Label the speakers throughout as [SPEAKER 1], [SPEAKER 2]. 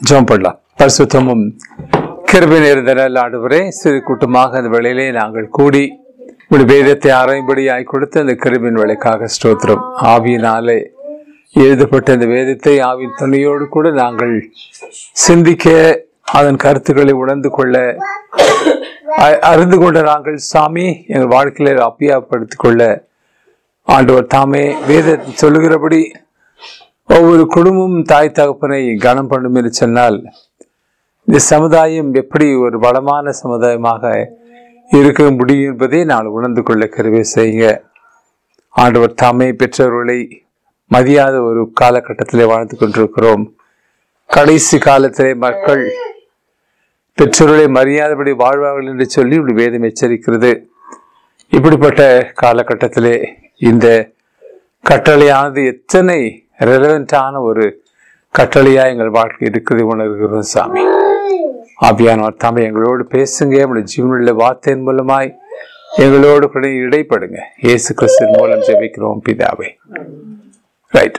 [SPEAKER 1] ஜெபம் பண்ணலாம் பரிசுத்தமும் கிருபை நேர்ந்த நல்ல ஆண்டவரே சிறு கூட்டமாக அந்த வேளையிலே நாங்கள் கூடி உடைய வேதத்தை ஆராயும்படியாய் கொடுத்த அந்த கிருபின் வேலைக்காக ஸ்தோத்திரம் ஆவியினாலே எழுதப்பட்ட இந்த வேதத்தை ஆவின் துணையோடு கூட நாங்கள் சிந்திக்க அதன் கருத்துக்களை உணர்ந்து கொள்ள அ- அறிந்து கொண்ட நாங்கள் சாமி எங்கள் வாழ்க்கையில அப்பியாப்படுத்திக் கொள்ள ஆண்டவர் தாமே வேதத்தை சொல்லுகிறபடி ஒவ்வொரு குடும்பமும் தாய் தகப்பனை கனம் பண்ணும் என்று சொன்னால் இந்த சமுதாயம் எப்படி ஒரு வளமான சமுதாயமாக இருக்க முடியும் என்பதை நான் உணர்ந்து கொள்ள கருவே செய்யுங்க ஆண்டவர் தாமே பெற்றோர்களை மதியாத ஒரு காலகட்டத்திலே வாழ்ந்து கொண்டிருக்கிறோம் கடைசி காலத்திலே மக்கள் பெற்றோர்களை மரியாதைப்படி வாழ்வார்கள் என்று சொல்லி இப்படி வேதம் எச்சரிக்கிறது இப்படிப்பட்ட காலகட்டத்திலே இந்த கட்டளையானது எத்தனை ரெலவெண்டான ஒரு கட்டளையா எங்கள் வாழ்க்கை இருக்கிறது உணர்கிறோம் சாமி ஆபியானவர் தாமே எங்களோடு பேசுங்க நம்முடைய ஜீவனுள்ள வார்த்தையின் மூலமாய் எங்களோடு கூட இடைப்படுங்க இயேசு கிறிஸ்துவின் மூலம் ஜெபிக்கிறோம் பிதாவே right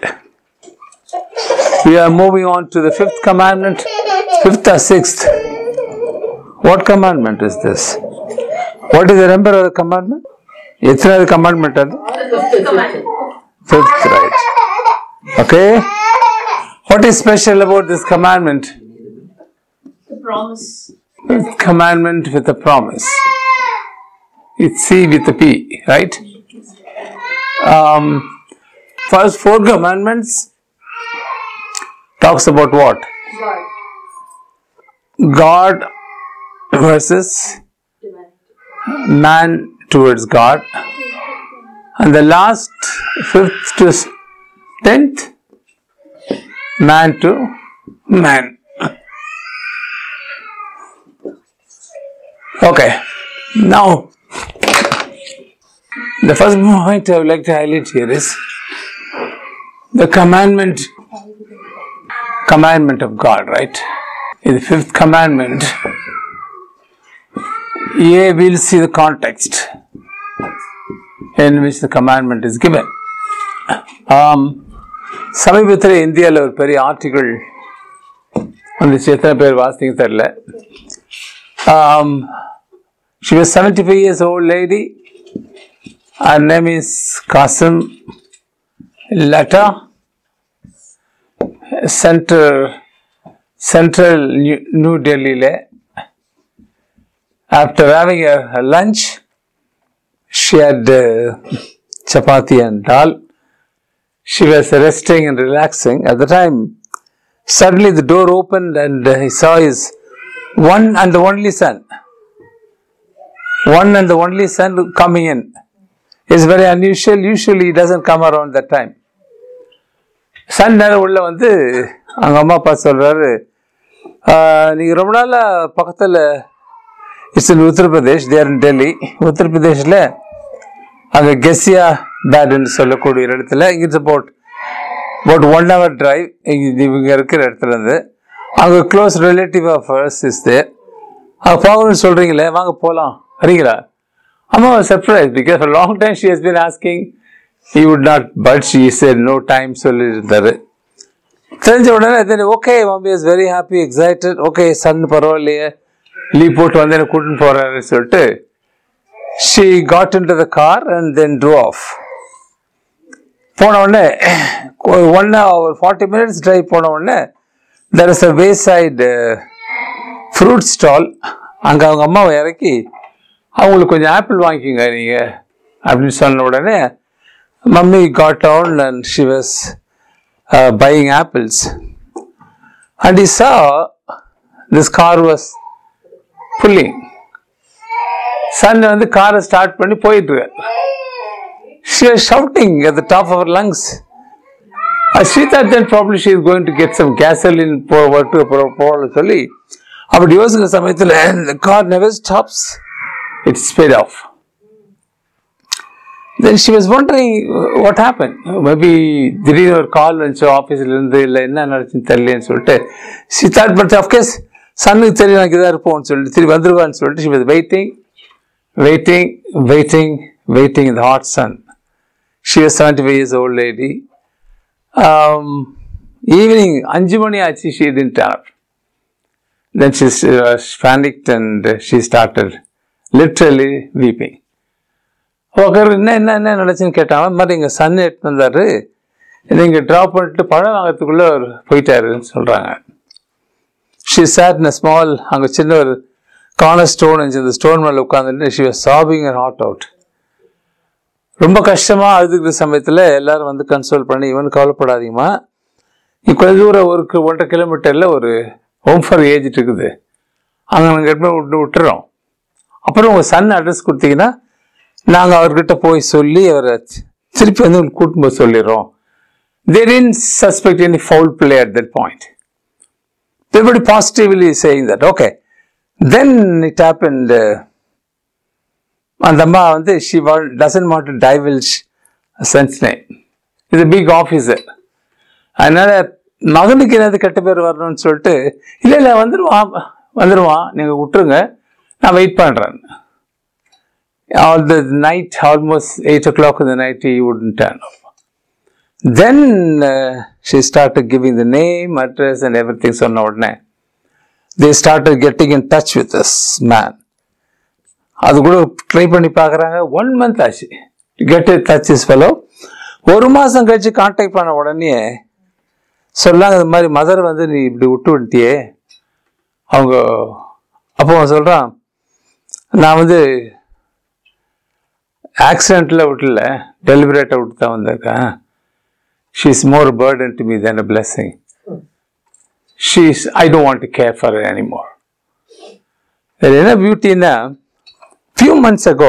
[SPEAKER 1] We are moving on to the fifth commandment. Fifth or sixth? What commandment is this? What is the number of the commandment? எத்தனாவது commandment அது Fifth, right. Okay. What is special about this commandment?
[SPEAKER 2] The promise.
[SPEAKER 1] Fifth commandment with a promise. It's C with a P, right? Um, first four commandments talks about what?
[SPEAKER 2] God.
[SPEAKER 1] God versus
[SPEAKER 2] Humanity.
[SPEAKER 1] man towards God. And the last fifth to s- tenth, man to man. Okay, now the first point I would like to highlight here is the commandment commandment of God, right? In the fifth commandment, here we'll see the context in which the commandment is given. Um, சமீபத்தில் இந்தியாவில் ஒரு பெரிய article வந்துச்சு எத்தனை பேர் வாசிங்க தெரில she was 75 years old lady her name is Qasim Latta center central New, New Delhi le. after having a, a lunch she had uh, chapati and dal she was resting and relaxing at the time suddenly the door opened and uh, he saw his one and the only son one and the only son coming in is very unusual usually he doesn't come around that time சன் நேரம் உள்ள வந்து அவங்க அம்மா அப்பா சொல்றாரு "ஆஹ், நீங்க ரொம்ப நாளா பக்கத்துல it's in Uttar Pradesh there in Delhi உத்தரப்பிரதேஷ்ல அங்க கெஸ்ஸியா பேட்னு சொல்லக்கூடிய ஒரு இடத்துல it's about about one hour drive இவங்க இருக்கிற இடத்துல இருந்து அங்கே close relative of hers is there அங்கே போகணும்னு சொல்றீங்களே வாங்க போகலாம் வரீங்களா அம்மா surprise because for long time she has been asking he would not but she said no time சொல்லியிருந்தாரு தெரிஞ்ச உடனே then okay mummy is very happy excited okay son பரவாயில்லையே லீவ் போட்டு வந்து என்ன கூட்டின்னு போறாரு சொல்லிட்டு she got into the car and then drove off போன உடனே ஒன் ஒரு ஃபார்ட்டி மினிட்ஸ் டிரைவ் போன உடனே there is a wayside fruit stall அங்கே அவங்க அம்மாவை இறக்கி அவங்களுக்கு கொஞ்சம் ஆப்பிள் வாங்கிக்கோங்க நீங்கள் அப்படின்னு சொன்ன உடனே mummy got down and she was buying apples and he saw this car was pulling son வந்து காரை ஸ்டார்ட் பண்ணி போயிட்டு இருக்காரு she was shouting at the top of her lungs Uh, she thought that probably she is going to get some gasoline போட்டு போகல சொல்லி அப்படி யோசிக்கிற சமயத்தில் the car never stops it sped off then she was wondering uh, what happened maybe திடீர்னு ஒரு கால் வந்துச்சு ஆஃபீஸ்ல இருந்து இல்லை என்ன நடந்துச்சுன்னு தெரியலன்னு சொல்லிட்டு she thought but of course சன்னுக்கு தெரியும் எனக்கு இதாக இருப்போம்னு சொல்லிட்டு திரும்பி வந்துருவான்னு சொல்லிட்டு she was waiting waiting waiting waiting in the hot sun she was 75 years old lady um, evening அஞ்சு மணி ஆச்சு she didn't turn up then she was panicked and she started literally weeping. உக்கார் என்ன என்ன என்ன நினச்சின்னு கேட்டாங்க இந்த மாதிரி எங்கள் சன் எடுத்து வந்தார் நீங்கள் ட்ராப் பண்ணிட்டு பழம் வாங்கறதுக்குள்ளே அவர் போயிட்டாருன்னு சொல்கிறாங்க ஷி சாட் இன் ஸ்மால் அங்கே சின்ன ஒரு கார்னர் ஸ்டோன் இருந்துச்சு அந்த ஸ்டோன் மேலே உட்காந்துட்டு she was sobbing and had out ரொம்ப கஷ்டமாக அழுதுகிற சமயத்தில் எல்லாரும் வந்து கன்சோல் பண்ணி இவன் கவலைப்படாதீங்கம்மா நீ கொஞ்ச தூரம் ஒரு கி- ஒன்றரை கிலோமீட்டரில் ஒரு ஹோம் ஃபார் ஏஜ் இருக்குது அங்கே நாங்கள் எடுத்து விட்டு விட்டுறோம் அப்புறம் உங்கள் சன் அட்ரஸ் கொடுத்தீங்கன்னா நாங்கள் அவர்கிட்ட போய் சொல்லி அவரை திருப்பி வந்து உங்களுக்கு கூட்டிட்டு போய் சொல்லிடுறோம் they didn't suspect any foul play at that point. They were positively saying that. Okay. Then it happened. Uh, அந்த அம்மா வந்து she wa- doesn't want to divulge a son's name. He's a big officer. அதனால மகனுக்கு ஏதாவது கெட்ட பேர் வரணும்னு சொல்லிட்டு இல்லை இல்லை வந்துடுவான் வந்துடுவான் நீங்கள் விட்டுருங்க நான் வெயிட் பண்ணுறேன் all the night, almost 8 o'clock in the night, he wouldn't turn up. Then uh, she started giving the name, address, and everything. So now, they started getting in touch with this man. அது கூட try பண்ணி பார்க்குறாங்க one month ஆச்சு get touch is fellow ஒரு மாதம் கழிச்சு contact பண்ண உடனே சொல்லாங்க இந்த மாதிரி மதர் வந்து நீ இப்படி விட்டு விட்டியே அவங்க அப்போ அவன் சொல்கிறான் நான் வந்து ஆக்சிடெண்ட்டில் விட்டல டெலிபரேட்டாக விட்டு தான் வந்திருக்கேன் she is more burden to me than a blessing she is I don't want to care for anymore இதில் என்ன பியூட்டின்னா ஃபியூ மந்த்ஸ் அகோ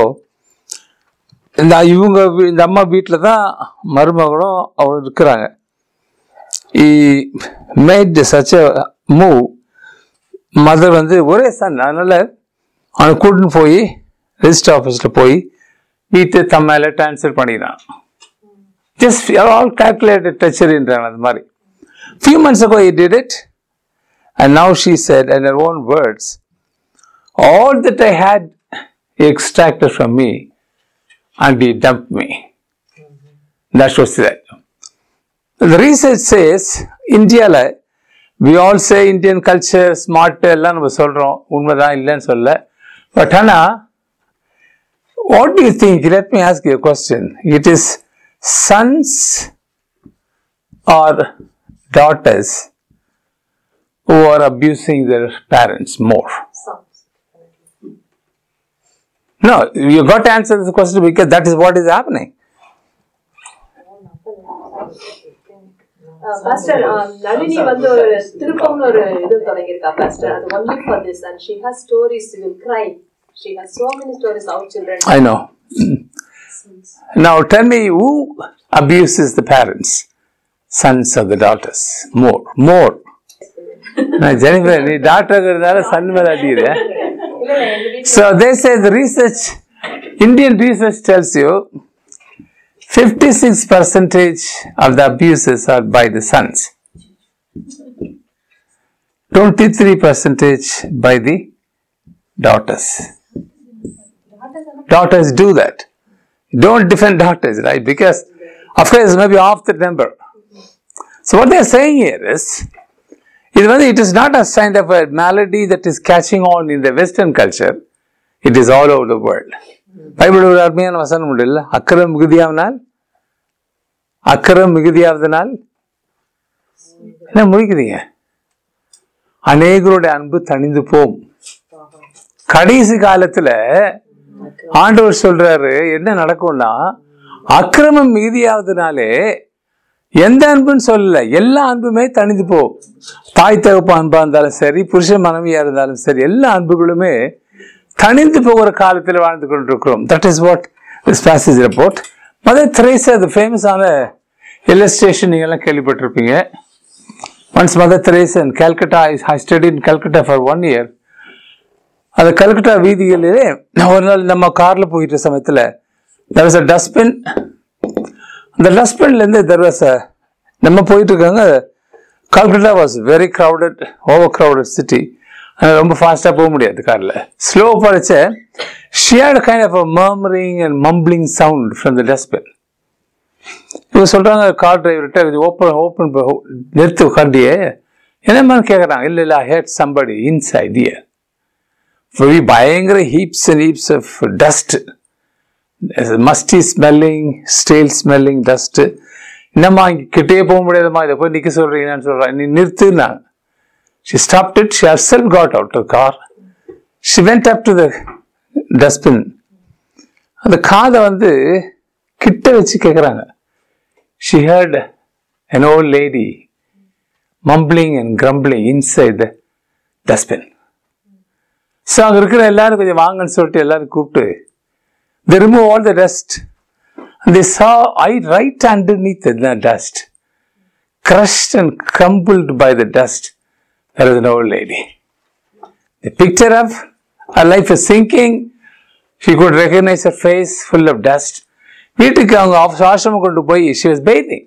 [SPEAKER 1] இந்த இவங்க வீ- இந்த அம்மா வீட்டில் தான் மருமகளும் அவரும் இருக்கிறாங்க he made such a move mother வந்து ஒரே சன் அதனால் அவனை கூட்டின்னு போய் ரெஜிஸ்டர் ஆஃபீஸில் போய் வீட்டு தம் மேலே ட்ரான்ஸ்ஃபர் பண்ணிக்கிறான் ஜஸ்ட் ஆல் கால்குலேட்டட் டச்சரின்றாங்க அது மாதிரி few months ago he did it and now she said and her own words all that I had extracted from me and he dumped me. That's what that. The research says இந்தியாவில் we all say Indian culture smart எல்லாம் நம்ம சொல்கிறோம் உண்மைதான் இல்லைன்னு சொல்ல but ஆனால் what do you think? Let me ask you a question. It is sons or daughters who are abusing their parents more?
[SPEAKER 2] Sons.
[SPEAKER 1] No, you got to answer this question because that is what is happening.
[SPEAKER 2] Pastor Nalini வந்து ஒரு திருப்பம்னு ஒரு இது தொடங்கியிருக்கா pastor அது only for this and she has stories you will cry she has so many stories out children
[SPEAKER 1] I know. Now tell me who abuses the parents? Sons or the daughters? More. More. நான் Jennifer நீ doctor இருந்தால son மேல அடிக்கிற
[SPEAKER 2] இல்ல இல்ல எங்க வீட்ல
[SPEAKER 1] So they say the research, Indian research tells you 56 percentage of the abuses are by the sons. 23 percentage by the daughters. Daughters do that. Don't defend daughters, right? Because of course maybe half the number. So what they're saying here is, இது வந்து it is not a kind of a malady that is catching on in the Western culture. It is all over the world. Bible ஒரு அருமையான வசனம் உண்டு இல்ல அக்கறம் மிகுதியாவனால் அக்கறம் மிகுதியாவதனால் என்ன முடிக்கிறீங்க அநேகருடைய அன்பு தணிந்து போம் கடைசி காலத்துல ஆண்டவர் சொல்றாரு என்ன நடக்கும்னா அக்கிரமம் மிகுதியாவதுனாலே எந்த அன்புன்னு சொல்லல எல்லா அன்புமே தணிந்து போகும் தாய் தகப்பு அன்பா இருந்தாலும் சரி புருஷன் மனைவியா இருந்தாலும் சரி எல்லா அன்புகளுமே தணிந்து போகிற காலத்தில் வாழ்ந்து கொண்டிருக்கிறோம் that is what this passage report Mother Teresa அது ஃபேமஸான இல்லஸ்ட்ரேஷன் நீங்கள்லாம் கேள்விப்பட்டிருப்பீங்க once Mother Teresa in Calcutta I study in Calcutta for one year அந்த கல்கட்டா வீதிகளிலே ஒரு நாள் நம்ம காரில் போயிட்ட சமயத்தில் there was a டஸ்ட்பின் அந்த டஸ்ட்பின்லேருந்து தெர் வாஸ் நம்ம போயிட்டு இருக்காங்க Calcutta was very crowded over crowded city அதனால் ரொம்ப ஃபாஸ்ட்டாக போக முடியாது காரில் ஸ்லோ படிச்ச she heard kind of a murmuring and mumbling sound from the dustbin இவங்க சொல்கிறாங்க கார் டிரைவர்கிட்ட இது ஓப்பன் ஓப்பன் நிறுத்து வண்டியை என்னம்மான்னு கேட்குறாங்க இல்லை இல்லை I had somebody inside here very பயங்கர heaps and heaps of dust musty smelling stale smelling dust என்னம்மா இங்கே கிட்டே போக முடியாதும்மா இதை போய் நிற்க சொல்கிறீங்கன்னு சொல்கிறேன் நீ நிறுத்துனாங்க She stopped it. She herself got out of the car. She went up to the dustbin. அந்த காதை வந்து கிட்ட வச்சு கேட்குறாங்க she heard an old lady mumbling and grumbling inside the dustbin. So அங்கே இருக்கிற எல்லாரும் கொஞ்சம் வாங்கன்னு சொல்லிட்டு எல்லாரும் கூப்பிட்டு they remove all the dust and they saw I right underneath the dust crushed and crumbled by the dust there is an old lady. The picture of her life is sinking. She could recognize her face full of dust. வீட்டுக்கு அவங்க ஆசிரமம் கொண்டு போய் she was bathing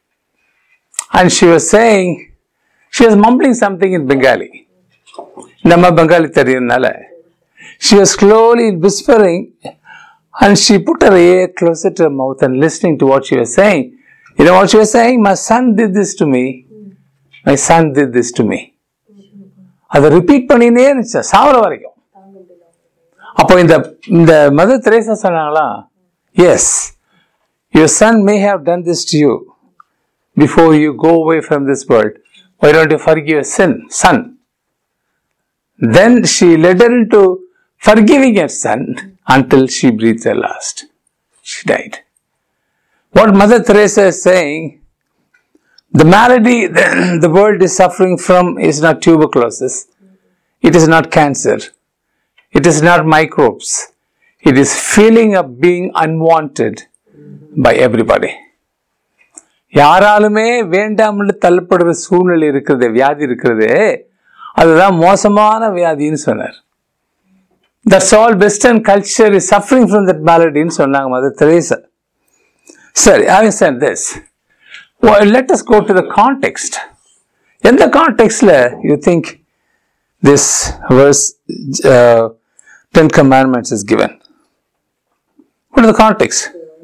[SPEAKER 1] and she was saying she was mumbling something in Bengali நம்ம பெங்காலி தெரியறதுனால she was slowly whispering and she put her ear closer to her mouth and listening to what she was saying you know what she was saying my son did this to me my son did this to me அதை repeat பண்ணினே இருந்துச்சு சாவர வரைக்கும் அப்போ இந்த இந்த Mother Teresa சொன்னாங்களா yes your son may have done this to you before you go away from this world why don't you forgive your son son then she led her to forgiving your son until she breathe the last she died what Mother Teresa is saying The malady the world is suffering from is not tuberculosis. It is not cancer. It is not microbes. It is feeling of being unwanted by everybody. யாராலுமே வேண்டாம்னு தள்ளப்படுற சூழ்நிலை இருக்கிறது வியாதி இருக்கிறது அதுதான் மோசமான வியாதின்னு சொன்னார் that's all western culture is suffering from that மேலடின்னு சொன்னாங்க மதர் தெரேசா சரி ஐ said this well, let us go to the context. In the context, you think this verse, uh, Ten Commandments is given. What is the context?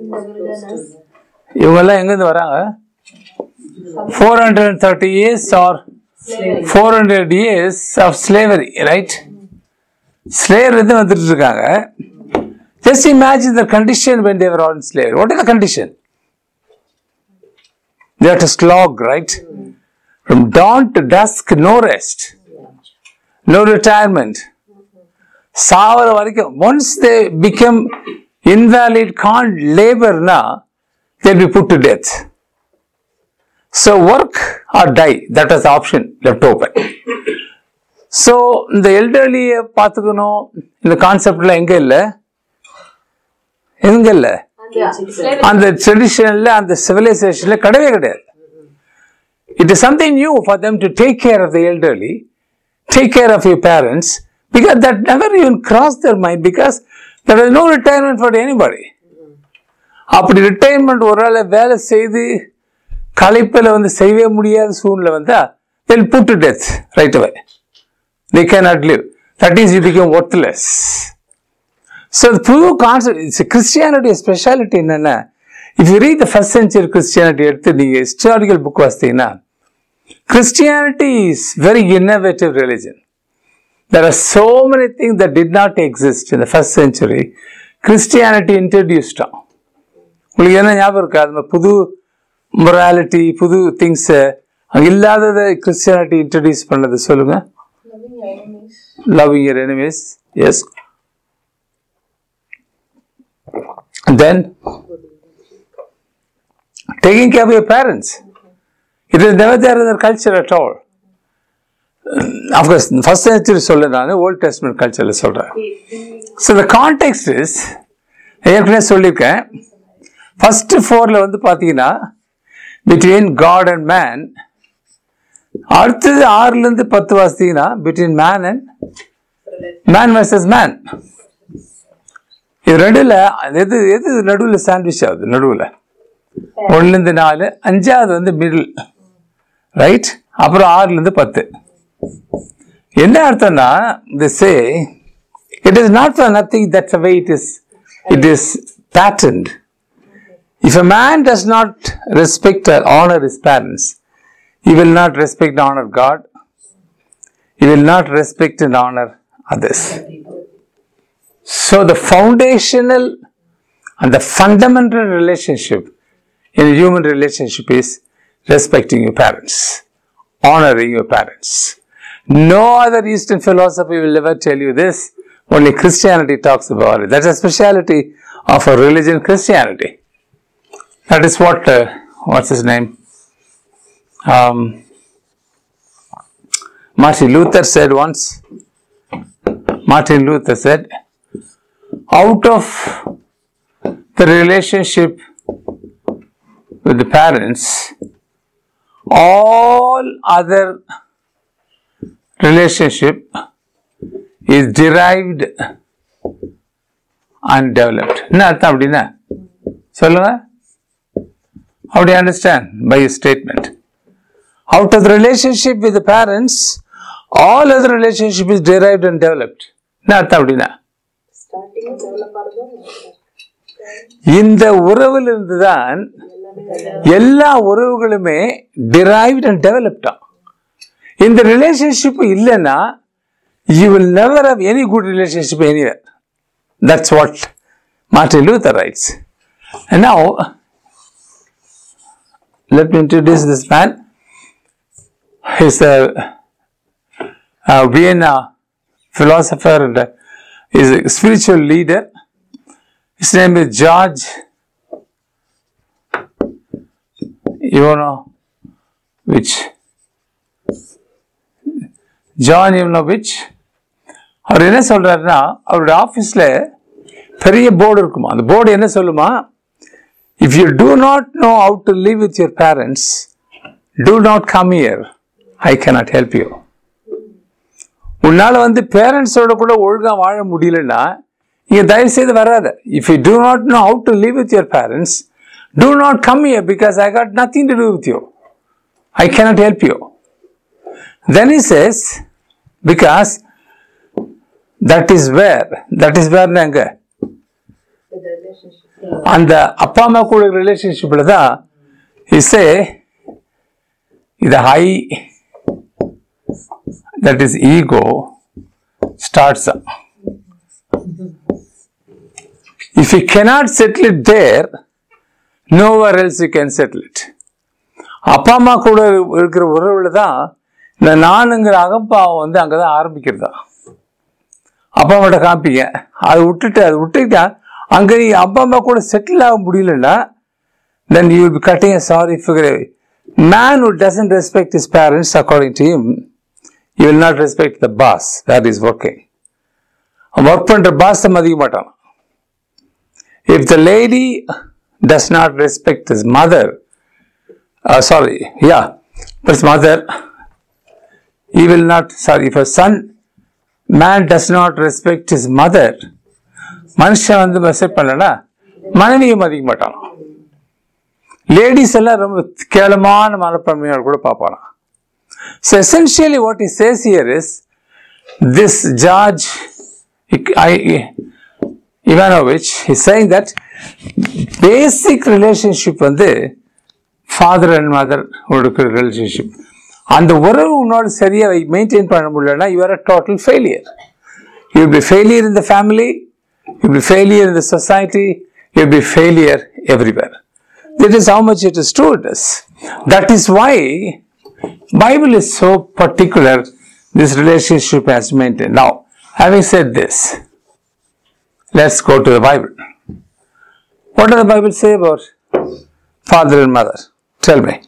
[SPEAKER 1] இவங்கெல்லாம் எங்கேருந்து வராங்க four hundred thirty years or four hundred years of slavery right slavery இருந்து வந்துட்டு இருக்காங்க just imagine the condition when they were on slavery what is the condition They have to slog, right? From dawn to dusk, no rest, no retirement. சாவர வரைக்கும் once they become invalid, can't labor now, they'll be put to death. So work or die, that is the option left open. So இந்த எல்டர்லியை பார்த்துக்கணும் இந்த கான்செப்ட்ல எங்க இல்லை எங்க இல்லை அந்த ட்ரெடிஷன்ல அந்த சிவிலைசேஷன்ல கிடையவே கிடையாது it is something new for them to take care of the elderly take care of your parents because that never even cross their mind because that is no retirement for anybody அப்படி retirement ஒரு ஆளை வேலை செய்து களைப்பில் வந்து செய்யவே முடியாத சூழ்நிலை வந்தா they'll put to death right away they can not live that is you become worthless so புது கான்செப்ட் கிறிஸ்டியானிட்டி ஸ்பெஷாலிட்டி என்னென்னா if you read the first century Christianity எடுத்து நீங்கள் ஹிஸ்டாரிக்கல் புக் வாசித்தீங்கன்னா Christianity is very innovative religion there are so many thing that did not exist இந்த first century Christianity இன்ட்ரடியூஸ்டான் உங்களுக்கு என்ன ஞாபகம் இருக்கா அது மாதிரி புது மொராலிட்டி புது திங்ஸை அங்கே இல்லாததை கிறிஸ்டியானிட்டி இன்ட்ரடியூஸ் பண்ணது சொல்லுங்க loving your enemies yes then taking care of your parents. It is never there in their culture at all. Of course, first century சொல்ல நான் ஓல்ட் டெஸ்ட்மெண்ட் கல்ச்சரில் சொல்கிறேன் ஸோ த கான்டெக்ட் இஸ் ஏற்கனவே சொல்லியிருக்கேன் first ஃபோரில் வந்து பார்த்தீங்கன்னா பிட்வீன் காட் அண்ட் மேன் அடுத்தது ஆறுலேருந்து பத்து வாசித்தீங்கன்னா between man and man versus man இது ரெண்டுல எது எது நடுவில் சாண்ட்விச் ஆகுது நடுவில் ஒன்றுலேருந்து நாலு அஞ்சாவது வந்து மிடில் ரைட் அப்புறம் ஆறுலேருந்து பத்து என்ன அர்த்தம்னா இந்த say it is not for nothing that's way it is it is patterned if a man does not respect or honour his parents he will not respect honor God. you will not respect and honor others. So the foundational and the fundamental relationship in a human relationship is respecting your parents, honoring your parents. No other Eastern philosophy will ever tell you this. Only Christianity talks about it. That's a speciality of a religion, Christianity. That is what, uh, what's his name? Um, Martin Luther said once. Martin Luther said, out of the relationship with the parents, all other relationship is derived and developed. என்ன அர்த்தம் அப்படின்னா சொல்லுங்க how do you understand by your statement out of the relationship with the parents all other relationship is derived and developed என்ன அர்த்தம் அப்படின்னா
[SPEAKER 2] starting develop ஆகிறதும்
[SPEAKER 1] இந்த உறவில் இருந்துதான் எல்லா உறவுகளுமே derived and developed ஆகும் இந்த ரிலேஷன்ஷிப் இல்லைன்னா you will never have any good relationship anywhere that's what Martin Luther writes now let me introduce this man he's a, a Vienna philosopher and a, he's a spiritual leader his name is George Ivanovich. John Ivanovich அவர் என்ன சொல்றாருன்னா அவருடைய ஆஃபீஸில் பெரிய board இருக்குமா அந்த board என்ன சொல்லுமா if you do not know how to live with your parents do not come here I cannot help you உன்னால் வந்து பேரண்ட்ஸோட கூட ஒழுங்காக வாழ முடியலன்னா இங்கே தயவு செய்து வராத if you do not know how to live with your parents do not come here because I got nothing to do with you I cannot help you then he says because that is where that is where எங்க
[SPEAKER 2] with the relationship.
[SPEAKER 1] அந்த அப்பா அம்மா கூட ரிலேஷன்ஷிப்பில் தான் இசே இது high that is ego starts if you cannot settle it there nowhere else you can settle it அப்பா அம்மா கூட இருக்கிற உறவுல தான் இந்த நானுங்கிற அகம்பாவம் வந்து அங்கே தான் ஆரம்பிக்கிறதா அப்பா அம்மாட்ட காமிப்பீங்க அதை விட்டுட்டு அதை விட்டுக்கிட்டா அங்கே நீ அப்பா அம்மா கூட செட்டில் ஆக முடியலன்னா then you will be cutting a sorry figure man who doesn't respect his parents according to him he will not respect the boss that is working work பண்ணுற பாஸை மதிக்க மாட்டான் if the lady does not respect his mother uh, sorry yeah his mother he will not sorry if a son man does not respect his mother மனுஷன் வந்து message பண்ணலனா மனைவியை மதிக்க மாட்டான் லேடிஸ் எல்லாம் ரொம்ப கேவலமான மனப்பான்மையோட கூட பார்ப்பானா so essentially what is says here is this George I Ivanovich is saying that basic relationship வந்து ஃபாதர் அண்ட் மதர் இருக்கிற ரிலேஷன்ஷிப் அந்த உறவு உன்னோட சரியாக மெயின்டைன் பண்ண முடியலன்னா you are a total failure you be failure in the family you be failure in the society you be failure everywhere that is how much it is true it is that is why bible is so particular this relationship has maintained now having said this let's go to the bible what does the bible say about father and mother tell me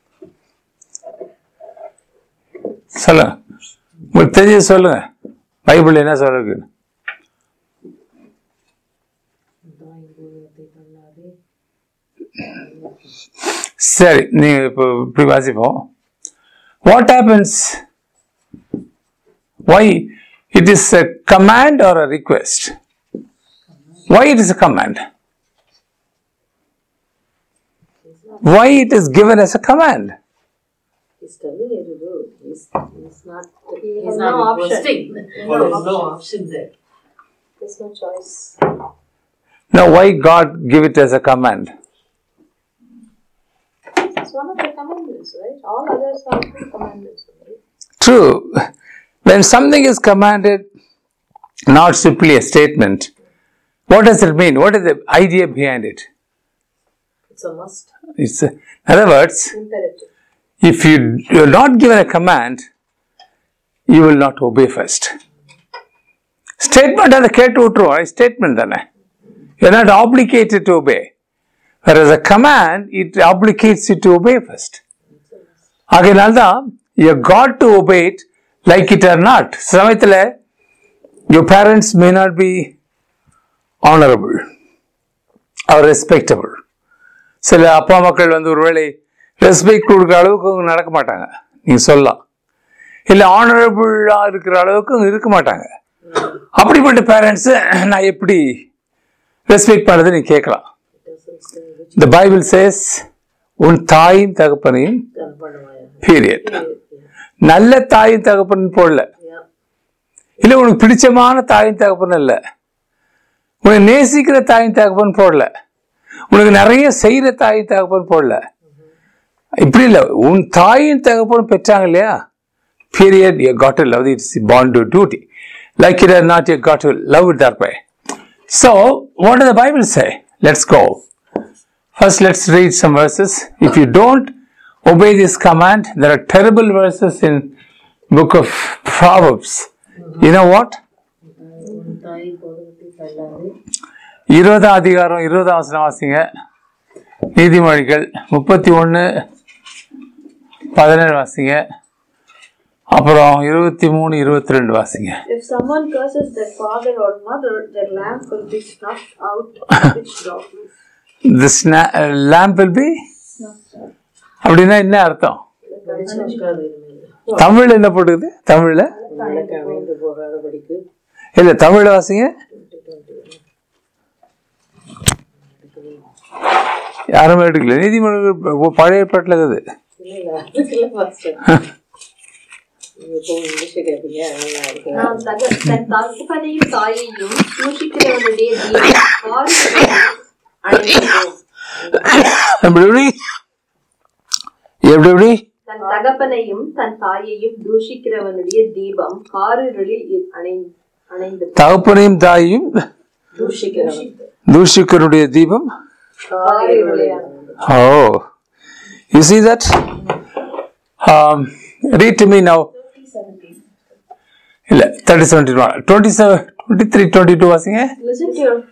[SPEAKER 1] சொல்லுங்க உங்களுக்கு தெரிஞ்சது சொல்லுங்க Bible என்ன சொல்றது சரி நீங்க இப்போ இப்படி வாசிப்போம் what happens why it is a command or a request why it is a command why it is given as a command
[SPEAKER 3] He's telling you to do. He's, he's not.
[SPEAKER 2] He
[SPEAKER 3] He's
[SPEAKER 2] has
[SPEAKER 3] not
[SPEAKER 2] no option.
[SPEAKER 3] requesting.
[SPEAKER 2] No
[SPEAKER 3] There's no
[SPEAKER 2] option.
[SPEAKER 3] option there.
[SPEAKER 2] There's no choice.
[SPEAKER 1] now why god give it as a command
[SPEAKER 2] It's one of the commandments, right? All others are also commandments, right?
[SPEAKER 1] true when something is commanded, not simply a statement, what does it mean? What is the idea behind it?
[SPEAKER 3] It's a must.
[SPEAKER 1] It's, in other words,
[SPEAKER 2] imperative.
[SPEAKER 1] if you you're not given a command, you will not obey first. Statement அதை கேட்டு விட்டுருவோம் statement தானே you're not obligated to obey. Whereas a command, it obligates you to obey first. ஆகையினால்தான் you got to obey it like it or not. சமயத்தில் your parents may not be honorable or respectable. சில அப்பா மக்கள் வந்து ஒருவேளை respect கொடுக்குற அளவுக்கு அவங்க நடக்க மாட்டாங்க நீங்க சொல்லலாம் இல்லை ஆனரபுளாக இருக்கிற அளவுக்கு அவங்க இருக்க மாட்டாங்க அப்படிப்பட்ட பேரண்ட்ஸு நான் எப்படி ரெஸ்பெக்ட் பண்ணுறது நீ கேட்கலாம்
[SPEAKER 3] It doesn't say which
[SPEAKER 1] இந்த பைபிள் சேஸ் உன் தாயும் தகப்பனையும்
[SPEAKER 3] கண்பணமாயா.
[SPEAKER 1] பீரியட் நல்ல தாயும் தகப்பன் போடல
[SPEAKER 3] Yeah.
[SPEAKER 1] இல்லை உனக்கு பிடிச்சமான தாயும் தகப்பன் இல்லை உனக்கு நேசிக்கிற தாயும் தகப்பன் போடல உனக்கு நிறைய செய்கிற தாயும் தகப்பன் போடல இப்படி இல்லை உன் தாயின் தகப்பன் பெற்றாங்க இல்லையா period you got to love it's bound to duty like it or not you got to love it thereby so what the Bible say let's go First, let's read some verses. If you don't obey this command, there are terrible verses in book of Proverbs. You know what?
[SPEAKER 3] உன் தாய் போதகத்தை தள்ளாதே.
[SPEAKER 1] இருபதாம் அதிகாரம் இருபதாம் வசனம் வாசிங்க நீதிமொழிகள் முப்பத்தி ஒன்று பதினேழு வாசிங்க அப்புறம் இருபத்தி மூணு இருபத்தி ரெண்டு வாசிங்க
[SPEAKER 4] If someone curses their father or mother, their lamp will be snuffed out with darkness.
[SPEAKER 1] This lamp will be அப்படின்னா என்ன அர்த்தம்
[SPEAKER 3] கடிச்சு வைக்காத இனிமேல்.
[SPEAKER 1] தமிழ் என்ன போட்டுக்குது தமிழ்ல
[SPEAKER 3] விளக்கு அணைந்து போகாதபடிக்கு
[SPEAKER 1] இல்ல தமிழ்ல வாசிங்க யாருமே எடுக்கல நீதிமன்றம் பழைய ஏற்பாட்டில் இருக்குது
[SPEAKER 3] இல்ல அதுக்குள்ள first. நீங்க இப்போ இங்கிலீஷ் கேட்பீங்க நல்லா இருக்கு
[SPEAKER 2] நான் தக தன் தகப்பனையும் தாயையும் சூஷிக்கிறவனுடைய தீபம் காரிருளில் அணைந்திருக்கும்.
[SPEAKER 1] எப்படி எப்படி எப்படி எப்படி
[SPEAKER 2] தன் தகப்பனையும் தன் தாயையும் தூஷிக்கிறவனுடைய தீபம் காரிருளில் அணை- அணைந்து
[SPEAKER 1] தகப்பனையும் தாயையும்
[SPEAKER 3] தூஷிக்கிறவன்
[SPEAKER 1] தூஷிக்கருடைய தீபம்
[SPEAKER 2] காரிருளில் அணைந்து
[SPEAKER 1] Oh, you see that? Um, read to me now. இல்ல thirty seventy twenty seven twenty three twenty two வாசிங்க
[SPEAKER 4] Listen to your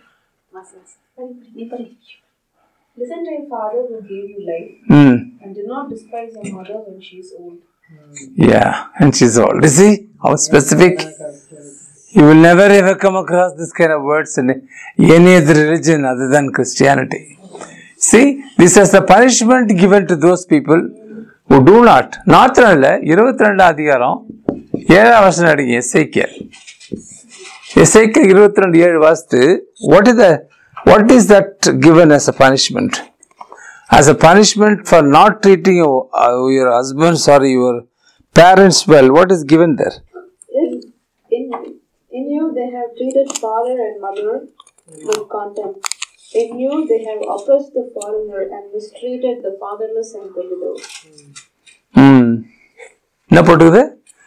[SPEAKER 5] Listen to your father who gave you life,
[SPEAKER 1] ம்
[SPEAKER 5] and do not despise your mother when she is old.
[SPEAKER 1] Yeah, and she's old. You see how specific? You will never ever come across this kind of words in any other religion other than Christianity. See, this is the punishment given to those people who do not. நாத்திரம் இருபத்தி ரெண்டாம் அதிகாரம் ஏழாம் வருஷம் அடிங்க எஸ்ஐக்கியல் எஸ்ஐக்கியல் இருபத்தி ரெண்டு ஏழு வாசித்து what is the what is that given as a punishment? as a punishment for not treating your, uh, your husbands or your parents well, what is given there?
[SPEAKER 4] in, in in you they have treated father and mother with contempt. In you they have oppressed the foreigner and mistreated the fatherless and the widow.
[SPEAKER 1] ம் என்ன போட்டுக்குது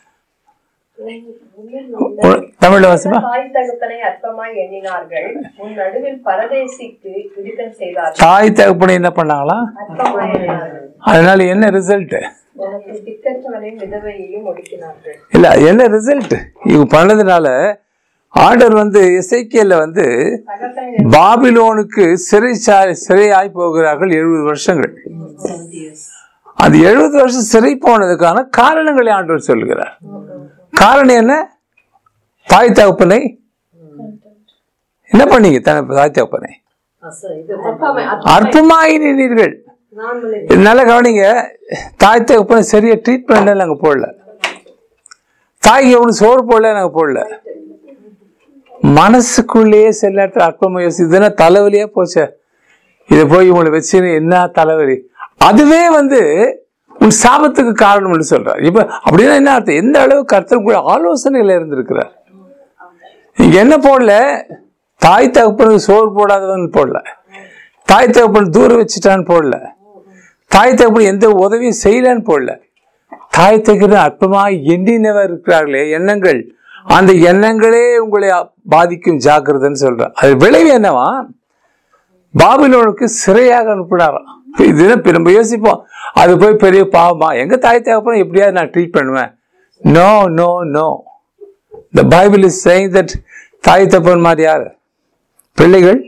[SPEAKER 1] உ- தமிழ்ல வாசிப்பா
[SPEAKER 2] தாய் தகப்பனை அற்பமாய் எண்ணினார்கள் உன் நடுவில் பரதேசிக்கு இடுக்கன் செய்தார்கள்
[SPEAKER 1] தாய் தகப்பனை என்ன பண்ணாங்களா
[SPEAKER 2] அற்பமாய் எண்ணினார்கள்
[SPEAKER 1] அதனால என்ன ரிசல்ட்
[SPEAKER 2] உனக்கு திக்கற்றவனையும் விதவையையும் ஒடுக்கினார்கள்
[SPEAKER 1] இல்ல என்ன ரிசல்ட் இவங்க பண்ணதுனால ஆர்டர் வந்து இசைக்கியல்ல வந்து
[SPEAKER 2] தகப்பனை
[SPEAKER 1] பாபிலோனுக்கு சிறை சிறையாய் போகிறார்கள் எழுபது வருஷங்கள் அந்த எழுபது வருஷம் சிறை போனதுக்கான காரணங்களை ஆண்டவர் சொல்லுகிறார் காரணம் என்ன தாய் தகப்பனை என்ன பண்ணீங்க த- தாய் தகப்பனை
[SPEAKER 3] அச இது
[SPEAKER 2] அற்பமாய்
[SPEAKER 1] அற்பமாயினீர்கள்
[SPEAKER 2] நான் உங்களை
[SPEAKER 1] இதனால கவனிங்க தாய் தகப்பனை சரியா ட்ரீட் பண்ணல நாங்க போடல தாய்க்கு எவனுக்கு சோறு போடல நாங்க போடல மனசுக்குள்ளேயே சில நேரத்தில் அற்பமா யோசி இதுனா தலைவலியா போச்சே இதை போய் உங்களை வச்சு என்ன தலைவலி அதுவே வந்து உன் சாபத்துக்கு காரணம் என்று சொல்றார் இப்ப அப்படின்னா என்ன அர்த்தம் எந்த அளவு கர்த்தர் கூட ஆலோசனையில இருந்திருக்கிறார் இங்க என்ன போடல தாய் தகப்பனுக்கு சோறு போடாதவன் போடல தாய் தகப்பன் தூர வச்சுட்டான்னு போடல தாய் தகப்பன் எந்த உதவியும் செய்யலன்னு போடல தாய் தகப்பன் அற்பமாய் எண்ணினவர் இருக்கிறார்களே எண்ணங்கள் அந்த எண்ணங்களே உங்களை பாதிக்கும் ஜாக்கிரதைன்னு சொல்றேன் அது விளைவு என்னவா பாபிலோனுக்கு சிறையாக அனுப்பினாராம் இதுதான் இப்ப நம்ம யோசிப்போம் அது போய் பெரிய பாவமா எங்க தாய் தகப்பனும் எப்படியாவது நான் ட்ரீட் பண்ணுவேன் no no no the Bible is saying that தாய் தகப்பன் மாதிரி யார் பிள்ளைகள்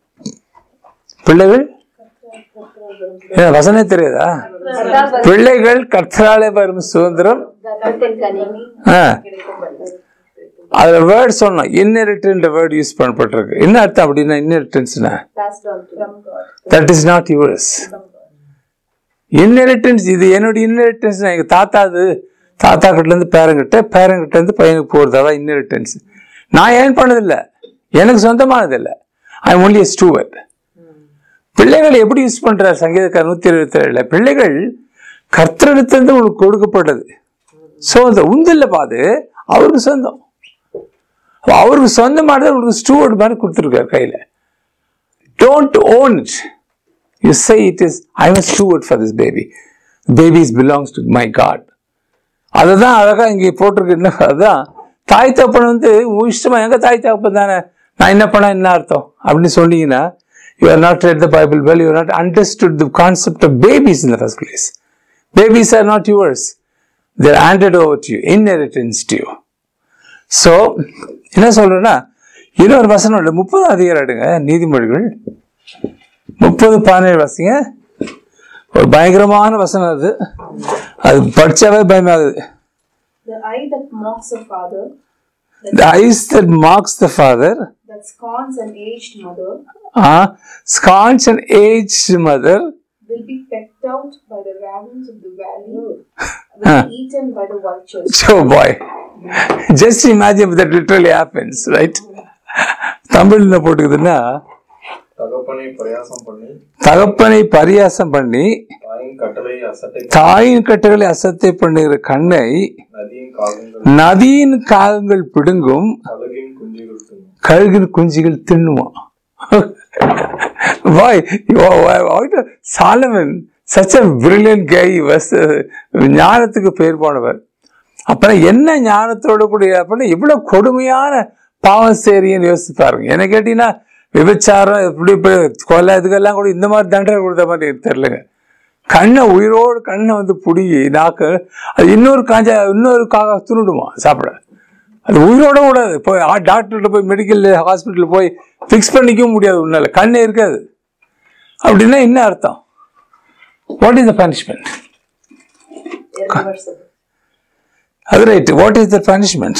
[SPEAKER 1] பிள்ளைகள் ஏ, வசனே தெரியாதா பிள்ளைகள் கர்த்தராலே வரும் சுதந்திரம்
[SPEAKER 2] கர்த்தன் கனி
[SPEAKER 1] ஆ. அதுல வேர்ட் சொன்னோம் இன்னெரிட்டன்ட் வேர்ட் யூஸ் பண்ணப்பட்டிருக்கு என்ன அர்த்தம் அப்படின்னா இன்னெரிட்டன்ஸ்னா
[SPEAKER 2] passed on to from God.
[SPEAKER 1] That is not yours inheritance இது என்னுடைய இன்ஹெரிட்டன்ஸ் எங்க தாத்தாது தாத்தா கிட்ட இருந்து பேரங்கிட்ட பேரங்கிட்ட இருந்து பையனுக்கு போறது அதான் இன்ஹெரிட்டன்ஸ் நான் ஏன் பண்ணதில்லை எனக்கு சொந்தமானது இல்லை ஐ ஒன்லி ஸ்டூவர்ட் பிள்ளைகள் எப்படி யூஸ் பண்றார் சங்கீதக்கார் நூத்தி இருபத்தி ஏழுல பிள்ளைகள் கர்த்தரிடத்திலிருந்து உங்களுக்கு கொடுக்கப்பட்டது சொந்தம் உந்தில்ல பாது அவருக்கு சொந்தம் அப்ப அவருக்கு சொந்தமானது உங்களுக்கு ஸ்டூவர்ட் மாதிரி கொடுத்துருக்காரு கையில don't own it you say it is I am steward for this baby babies belongs to my God அதை தான் அழகா இங்கே போட்டிருக்கு என்ன அதுதான் தாய் தப்பன் வந்து உன் இஷ்டமா எங்க தாய் தகப்பன் தானே நான் என்ன பண்ணா என்ன அர்த்தம் அப்படின்னு சொன்னீங்கன்னா you are not read the Bible well you not understood the concept of babies in the first place babies are not yours they're handed over to you inheritance to you so என்ன சொல்றேன்னா இன்னொரு வசனம் இல்லை முப்பது அதிகாரம் எடுங்க நீதிமொழிகள் முப்பது பதினேழு வாசிங்க ஒரு பயங்கரமான வசனம் அது அது படிச்சாவே பயமாகுது
[SPEAKER 5] The eye that mocks a father,
[SPEAKER 1] The eyes that marks the father,
[SPEAKER 5] that scorns an aged mother,
[SPEAKER 1] uh, scorns an aged mother,
[SPEAKER 5] will be pecked out by the ravens of the valley, will be eaten by the vultures.
[SPEAKER 1] oh boy. Just imagine if that literally happens, right? தமிழ்ல போட்டுக்குதுன்னா
[SPEAKER 6] தகப்பனை பிரயாசம் பண்ணி
[SPEAKER 1] தகப்பனை பரியாசம் பண்ணி
[SPEAKER 6] தாயின் கட்டளை அசட்டை
[SPEAKER 1] தாயின் கட்டுகளை அசத்தை பண்ணுகிற கண்ணை
[SPEAKER 6] நதியின் காகங்கள்
[SPEAKER 1] நதியின் காகங்கள் பிடுங்கும்
[SPEAKER 6] கழுகின் குஞ்சுகள் தின்னும்
[SPEAKER 1] கழுகின் குஞ்சுகள் தின்னுமா why why- why- why- Solomon such a brilliant guy was uh, ஞானத்துக்கு பேர் போனவர் அப்புறம் என்ன ஞானத்தோட கூடிய அப்படின்னா இவ்வளவு கொடுமையான பாவம் சேரியன்னு யோசிச்சு பாருங்க என்ன கேட்டீங்கன்னா விபச்சாரம் எப்படி இப்படி கொலை இதுக்கெல்லாம் கூட இந்த மாதிரி தண்டனை கொடுத்த மாதிரி எனக்கு தெரியலங்க கண்ணை உயிரோடு கண்ணை வந்து புடுங்கி நாக்கு அது இன்னொரு காஞ்ச இன்னொரு காக்கா துணுடுமா சாப்பிட அது உயிரோட கூடாது போய் டாக்டர்கிட்ட போய் மெடிக்கல் ஹாஸ்பிட்டல் போய் ஃபிக்ஸ் பண்ணிக்கவும் முடியாது உன்னால கண்ணே இருக்காது அப்படின்னா என்ன அர்த்தம் what is the punishment
[SPEAKER 2] Irreversible.
[SPEAKER 1] அது right what is the punishment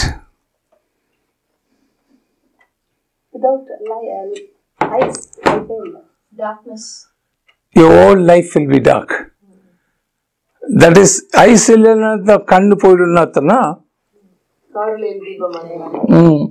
[SPEAKER 2] Without li- uh, eyes, life will
[SPEAKER 5] Darkness.
[SPEAKER 1] Your whole life will be dark that is eyes இல்லைன்னா கண்ணு போயிடும்னு அர்த்தம்னா
[SPEAKER 2] காரில் தீபமனை
[SPEAKER 1] ம்.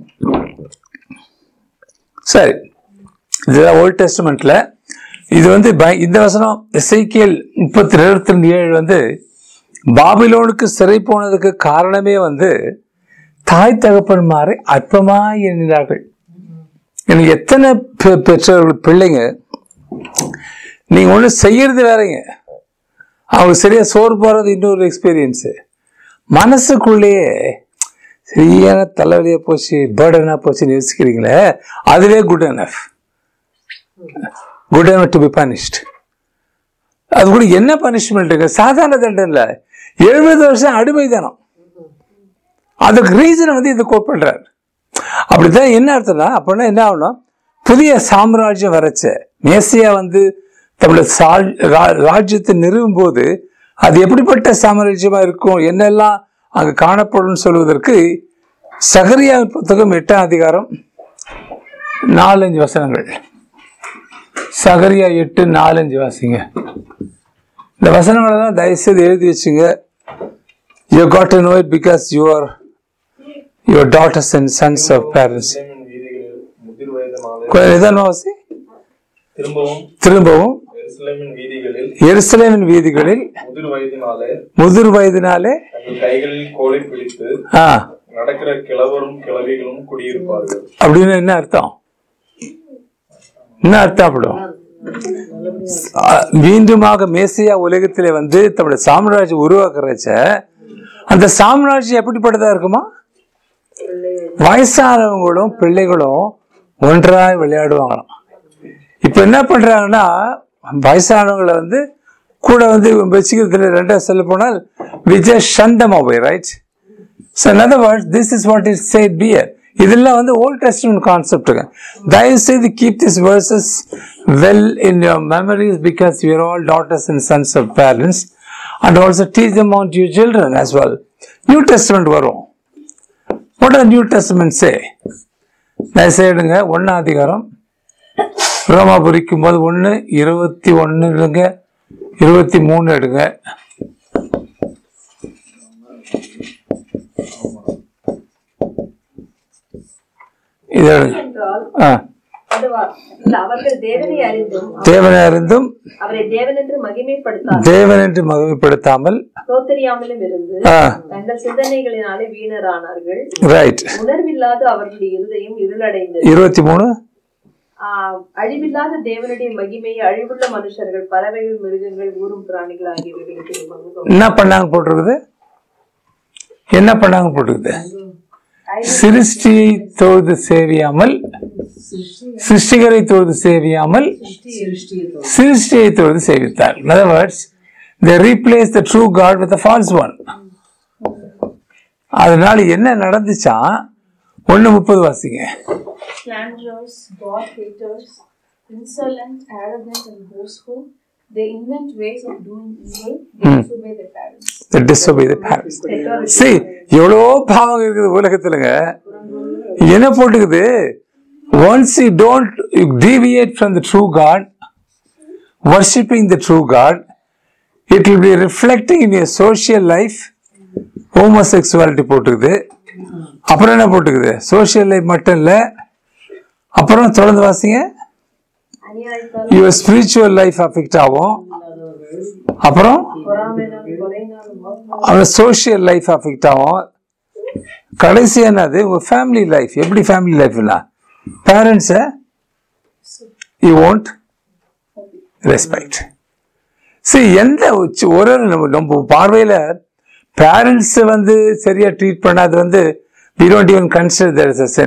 [SPEAKER 1] சரி இதுதான் ஓல்ட் டெஸ்ட்மெண்ட்ல இது வந்து பய- இந்த வசனம் எசைக்கியல் முப்பத்தி இருபத்தி ஏழு வந்து பாபிலோனுக்கு சிறை போனதுக்கு காரணமே வந்து தாய் தகப்பன்மாரை அற்பமாய் எண்ணினார்கள் எனக்கு எத்தனை பெ- பெற்றோர்கள் பிள்ளைங்க நீங்க ஒண்ணு செய்யறது வேறங்க அவங்க சரியா சோறு போறது இன்னொரு எக்ஸ்பீரியன்ஸு மனசுக்குள்ளேயே சரியான தலைவலியா போச்சு பேர்டனா போச்சுன்னு யோசிக்கிறீங்களே அதுவே good enough good enough to be punished அது கூட என்ன பனிஷ்மெண்ட் இருக்கு சாதாரண தண்டனை இல்லை எழுபது வருஷம் அடிமைதானம் அதுக்கு ரீசனை வந்து இது கோட் பண்றாரு அப்படிதான் என்ன அர்த்தம்னா அப்படின்னா என்ன ஆகணும் புதிய சாம்ராஜ்யம் வரச்ச மேசியா வந்து தம்முடைய சால்- ரா- ராஜ்யத்தை நிறுவும் போது அது எப்படிப்பட்ட சாம்ராஜ்யமா இருக்கும் என்னெல்லாம் அங்கு காணப்படும் சொல்வதற்கு சகரியா புத்தகம் எட்டாம் அதிகாரம் நாலஞ்சு வசனங்கள் சகரியா எட்டு நாலஞ்சு வாசிங்க இந்த வசனங்களை தான் தயவுசெய்து எழுதி வச்சுங்க you got to know it because you are your daughters and sons of parents
[SPEAKER 6] எருசலேமின் வீதிகளில் முதிர் வயதினாலே
[SPEAKER 1] நிதானமா வாசி
[SPEAKER 6] திரும்பவும்
[SPEAKER 1] திரும்பவும்
[SPEAKER 6] எருசலேமின் வீதிகளில்
[SPEAKER 1] எருசலேமின் வீதிகளில்
[SPEAKER 6] முதிர் வயதினாலே
[SPEAKER 1] முதிர் வயதினாலே
[SPEAKER 6] தங்கள் கைகளில் கோலை பிடித்து
[SPEAKER 1] ஆ
[SPEAKER 6] நடக்கிற கிழவரும் கிழவிகளும் குடியிருப்பார்கள்
[SPEAKER 1] அப்படின்னு என்ன அர்த்தம் என்ன அர்த்தம் அப்படும் அஹ், மீண்டுமாக மேசியா உலகத்திலே வந்து தன்னுடைய சாம்ராஜ்யம் உருவாக்குறச்ச அந்த சாம்ராஜ்யம் எப்படிப்பட்டதா இருக்குமா வயசானவங்களும் பிள்ளைகளும் ஒன்றாய் விளையாடுவாங்களாம் இப்ப என்ன பண்றாங்கன்னா வயசானவங்களை வந்து கூட வந்து வச்சுக்கிறதுல ரெண்டா சொல்ல போனால் விஜய் சந்தம் அவை right so in other words this is what is said here இதெல்லாம் வந்து ஓல்ட் டெஸ்ட்மெண்ட் கான்செப்ட்டுங்க தயவு செய்து keep this verses well in your memories because you're all daughters and sons of parents and also teach them on to your children as well new testament வரும் what does new testament say தயவு செய்துங்க ஒன்றாம் அதிகாரம் ரோமா குறிக்கும் போது ஒன்று இருபத்தி ஒன்று எடுங்க இருபத்தி மூணு எடுங்க இது எடுங்க.
[SPEAKER 2] என்றால்
[SPEAKER 1] ஆ
[SPEAKER 2] அது வா- இல்ல, அவர்கள் தேவனை அறிந்தும்
[SPEAKER 1] தேவனை அறிந்தும்
[SPEAKER 2] அவரை தேவன் என்று மகிமைப்படுத்தார்
[SPEAKER 1] தேவன் என்று மகிமைப்படுத்தாமல்
[SPEAKER 2] தோத்தறியாமலும் இருந்து
[SPEAKER 1] ஆ
[SPEAKER 2] தங்கள் சிந்தனைகளினாலே வீணரானார்கள்
[SPEAKER 1] ரைட்
[SPEAKER 2] உணர்வில்லாத அவர்களுடைய இருதயம் இருளடைந்தது
[SPEAKER 1] இருபத்தி மூணு
[SPEAKER 2] ஆஹ் அழிவில்லாத தேவனுடைய மகிமையை அழிவுள்ள மனுஷர்கள் பறவைகள் மிருகங்கள் ஊரும் பிராணிகள் ஆகியவைகளுக்கு நிர்வாகம்
[SPEAKER 1] என்ன பண்ணாங்க போட்டிருக்குது என்ன பண்ணாங்க போட்டிருக்குது சிருஷ்டியை தொழுது சேவியாமல் சிருஷ்டிகரை தொழுது சேவியாமல் சிருஷ்டியை தொழுது சேவித்தார் in other words they replaced the true god with the false one அதனால என்ன நடந்துச்சான் ஒண்ணு முப்பது வாசிங்க
[SPEAKER 5] Slanderers, God haters, insolent, arrogant, and boastful. They invent ways of doing evil. They disobey their parents.
[SPEAKER 1] the disobey the parents see எவ்வளோ பாவம் இருக்குது உலகத்துலங்க என்ன போட்டுக்குது once you don't you deviate from the true god worshipping the true god it will be reflecting in your social life homosexuality போட்டுக்குது அப்புறம் என்ன போட்டுக்குது social life மட்டும் இல்லை அப்புறம் தொடர்ந்து வாசிங்க
[SPEAKER 2] அநியாயத்தால்
[SPEAKER 1] யுவர் ஸ்பிரிச்சுவல் லைஃப் அஃபெக்ட் ஆகும் அப்புறம்
[SPEAKER 2] பொறாமையினால் கொலையினாலும் மோசமாலும்
[SPEAKER 1] அவன் சோஷியல் லைஃப் அஃபெக்ட் ஆகும் கடைசி என்னது உங்க ஃபேமிலி லைஃப் எப்படி ஃபேமிலி லைஃப்னா பேரண்ட்ஸை யூ ஒன்ட் ரெஸ்பெக்ட் சரி எந்த உச்ச- ஒரு நம்ம நம்ம பார்வையில் பேரண்ட்ஸ் வந்து சரியா ட்ரீட் பண்ணாது வந்து we don't even consider there is a sin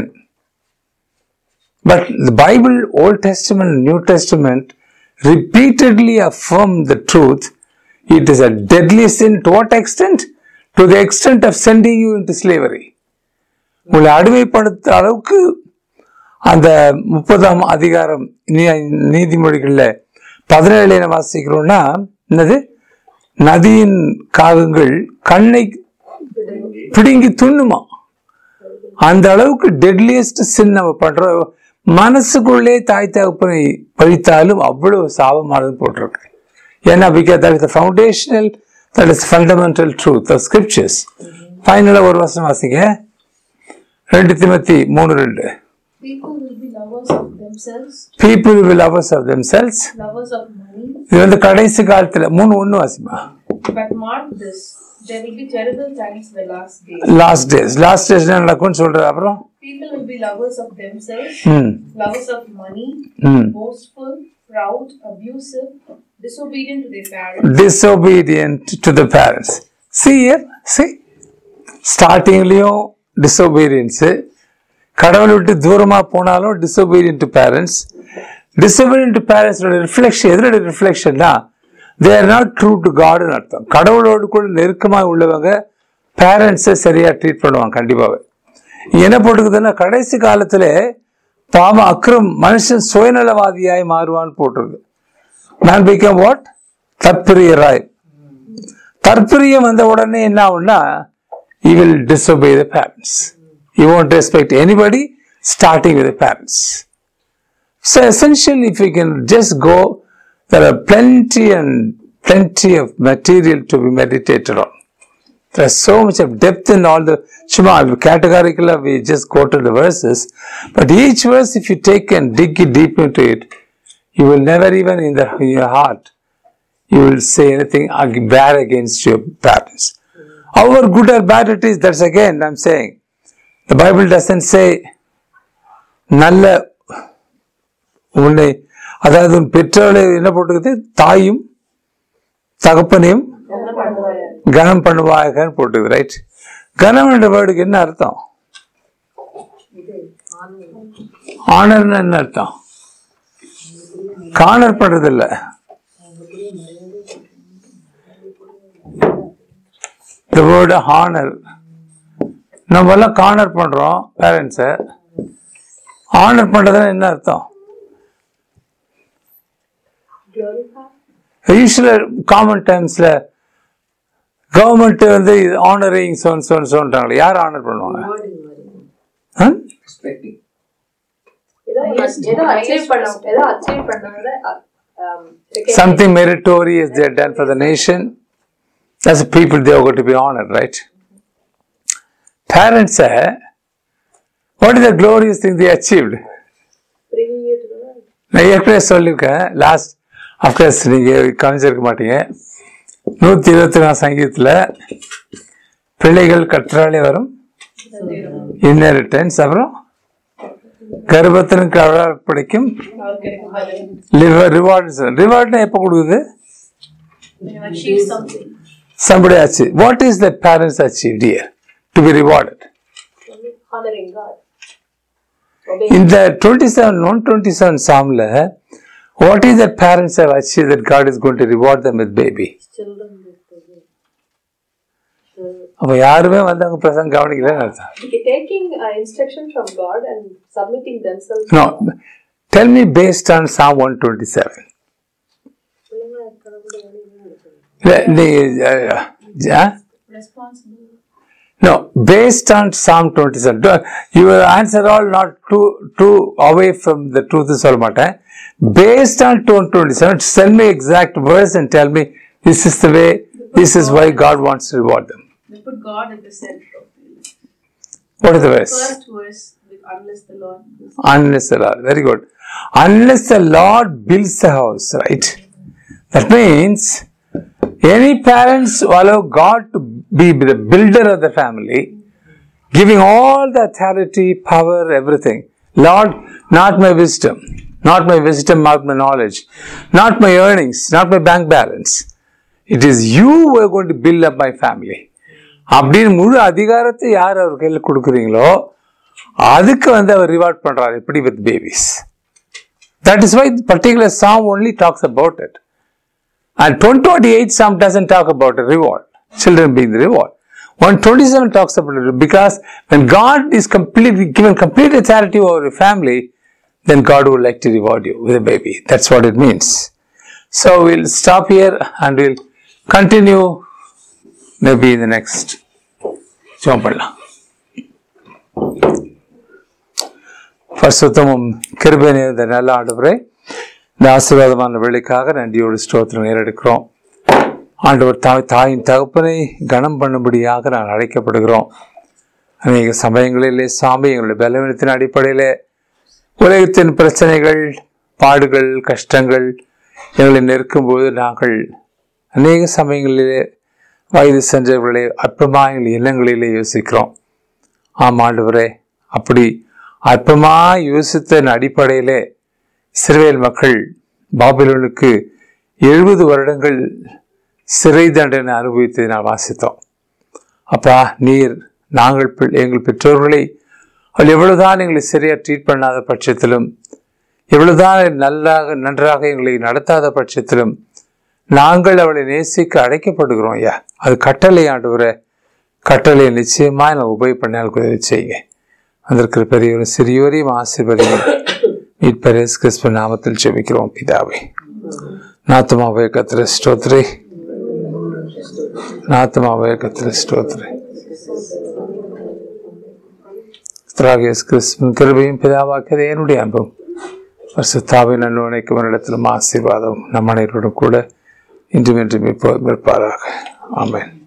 [SPEAKER 1] but the bible old testament and new testament repeatedly affirm the truth it is a deadly sin to what extent to the extent of sending you into slavery உங்களை அடிமைப்படுத்த அளவுக்கு அந்த முப்பதாம் அதிகாரம் நீ- நீதிமொழிகள்ல பதினேழு என்ன வாசிக்கிறோம்னா என்னது நதியின் காகங்கள் கண்ணை பிடுங்கி துண்ணுமா அந்த அளவுக்கு டெட்லியஸ்ட் சின் நம்ம பண்றோம் மனசுக்குள்ளே தாய் தகப்பனை பழித்தாலும் அவ்வளவு சாபமானது போட்டிருக்கு ஏன்னா because that is foundational that is fundamental truth of scriptures ஃபைனலாக ஒரு வருஷம் வாசிங்க ரெண்டு திமத்தி மூணு ரெண்டு
[SPEAKER 5] People will be lovers of themselves,
[SPEAKER 1] people will lovers of themselves
[SPEAKER 5] lovers of money.
[SPEAKER 1] இது வந்து கடைசி காலத்துல மூணு ஒண்ணு வாசிமா
[SPEAKER 5] But mark this there will be terrible times in the last days.
[SPEAKER 1] Last days last days என்ன நடக்கும்னு சொல்றது அப்புறம்
[SPEAKER 5] People will be lovers of themselves,
[SPEAKER 1] ம்
[SPEAKER 5] lovers of money,
[SPEAKER 1] ம்
[SPEAKER 5] boastful, proud, abusive, disobedient to their parents,
[SPEAKER 1] disobedient to the parents. See here, see. ஸ்டார்டிங்லேயும் டிசோபீரியன்ஸு கடவுளை விட்டு தூரமாக போனாலும் disobedient to parents disobedient to பேரண்ட்ஸோட ரிஃப்ளெக்ஷன் எதோட ரிஃப்ளெக்ஷன்னா they are not true to காடுன்னு அர்த்தம் கடவுளோடு கூட நெருக்கமாக உள்ளவங்க பேரண்ட்ஸை சரியாக ட்ரீட் பண்ணுவாங்க கண்டிப்பாகவே என்ன போட்டுக்குதுன்னா கடைசி காலத்தில் பாவம் அக்ரம் மனுஷன் சுயநலவாதியாய் மாறுவான்னு போட்டிருக்கு நான் பிகம் வாட் தற்பிரியராய் தற்பிரியம் வந்த உடனே என்ன ஆகும்னா he will disobey the parents he won't respect anybody starting with the parents so essentially if we can just go there are plenty and plenty of material to be meditated on there's so much of depth in all the Shema. Categorically, we just quoted the verses, but each verse, if you take and dig it deep into it, you will never even in, the, in your heart you will say anything ag- bad against your parents. However good or bad it is, that's again I'm saying. The Bible doesn't say நல்ல உன்னை அதாவது உன் பெற்றோரை என்ன போட்டுக்குது தாயும் தகப்பனையும் கனம் பண்ணுவாயகன்னு போட்டுக்குது right கனம் என்ற வேர்டுக்கு என்ன அர்த்தம் ஆனர்னு என்ன அர்த்தம் கார்னர் பண்றது இல்ல the word honor நம்ம எல்லாம் கார்னர் பண்றோம் பேரண்ட்ஸை ஆனர் பண்றதுன்னா என்ன அர்த்தம் யூஸ்வல காமன் டைம்ஸ்ல கவர்மெண்ட் வந்து ஆனரிங் சோன் சோன் சோன்றாங்களே யார் ஆனர் பண்ணுவாங்க ஆ?
[SPEAKER 2] ஏதோ ஏதோ அச்சீவ் பண்ண ஏதோ அச்சீவ் பண்ணாத
[SPEAKER 1] something meritorious they have done for the nation. That's the people they are going to be honored, right? Parents, eh, what is the glorious thing they achieved?
[SPEAKER 2] bringing you to the world.
[SPEAKER 1] நான் ஏற்கனவே சொல்லியிருக்கேன் last of course நீங்கள் கவனிச்சிருக்க மாட்டீங்க நூற்றி இருபத்தி நாலு சங்கீதத்தில் பிள்ளைகள் கற்றாலே வரும் இன்ஹெரிட்டன்ஸ் அப்புறம் கர்ப்பத்தினுக்கு அவரால் பிடிக்கும் ரிவார்டு ரிவார்ட்னா எப்போ கொடுக்குது
[SPEAKER 5] achieve something.
[SPEAKER 1] somebody achieve. What is that parents achieved here to be rewarded?
[SPEAKER 2] Honoring God.
[SPEAKER 1] In the 27, 127 Psalmல, what is that parents have achieved that God is going to reward them with baby? அப்ப யாருமே வந்து அங்க பிரசங்க கவனிக்கலன்னு அர்த்தம்
[SPEAKER 2] Taking uh, instruction from God and submitting themselves.
[SPEAKER 1] No, tell me based on Psalm 127. இல்ல, நீ, அஹ், அஹ்,
[SPEAKER 5] Responsible.
[SPEAKER 1] No, based on Psalm 27. Do- You will answer all not too too away from the truth சொல்ல மாட்டேன். Based on 227, tell me exact verse and tell me this is the way, this is why God wants to reward them.
[SPEAKER 5] They put God at the center of the list.
[SPEAKER 1] What is the verse?
[SPEAKER 5] First verse with unless the Lord wills.
[SPEAKER 1] Unless the Lord, very good. Unless the Lord builds the house, right? That means any parents who allow God to be the builder of the family, giving all the authority, power, everything. Lord, not my wisdom, not my wisdom, not my knowledge, not my earnings, not my bank balance. It is you who are going to build up my family. அப்படின்னு முழு அதிகாரத்தை யார் அவர் கையில் கொடுக்குறீங்களோ அதுக்கு வந்து அவர் reward பண்றாரு எப்படி with babies that is why particular psalm only talks about it and twenty twenty eight psalm doesn't talk about reward children being the reward one twenty seven talks about it because when God is completely given complete authority over your family then God would like to reward you with a baby. That's what it means. So we'll stop here and we'll continue maybe in the next. ஜெபம் பண்ணலாம் பரிசுத்தமும் கிருபை நிறைந்த நல்ல ஆண்டவரே இந்த ஆசீர்வாதமான வேலைக்காக நன்றியோடு ஸ்தோத்திரம் நேரெடுக்கிறோம் ஆண்டவர் தாய் தாயின் தகப்பனை கனம் பண்ணும்படியாக நான் அழைக்கப்படுகிறோம் அநேக சமயங்களிலே சாமி எங்களுடைய பலவீனத்தின் அடிப்படையிலே உலகத்தின் பிரச்சனைகள் பாடுகள் கஷ்டங்கள் எங்களை நெருக்கும்போது நாங்கள் அநேக சமயங்களிலே வயது சென்றவர்களே அற்பமாக எங்கள் எண்ணங்களிலே யோசிக்கிறோம் ஆம் ஆண்டவரே அப்படி அற்பமாக யோசித்தன் அடிப்படையிலே சிறுவேல் மக்கள் பாபிலோனுக்கு எழுபது வருடங்கள் சிறை தண்டனை அனுபவித்ததை நான் வாசித்தோம் அப்பா நீர் நாங்கள் பி- எங்கள் பெற்றோர்களை அவள் எவ்வளவுதான் எங்களை சரியாக ட்ரீட் பண்ணாத பட்சத்திலும் எவ்வளவுதான் நல்லாக நன்றாக எங்களை நடத்தாத பட்சத்திலும் நாங்கள் அவளை நேசிக்க அழைக்கப்படுகிறோம் ஐயா அது கட்டளை ஆண்டவரே கட்டளை நிச்சயமா நான் உபயோக பண்ண எனக்கு உதவி செய்யுங்க அதற்கு பெரியவரும் சிறியோரையும் ஆசீர்வதியும் மீட்பரேஸ் கிறிஸ்துவ நாமத்தில் ஜெபிக்கிறோம் பிதாவே நாத்தமாவே கத்திர ஸ்தோத்ரே நாத்தமாவே கத்திர ஸ்தோத்ரே கர்த்தராகிய இயேசு கிறிஸ்துவின் கிருபையும் பிதாவாக்கியது என்னுடைய அன்பும் பரிசுத்தாவின் நன்னுணைக்கும் இடத்திலும் ஆசீர்வாதம் நம் அனைவரோடும் கூட இன்றும் என்றும் இப்போ இருப்பாராக ஆமென்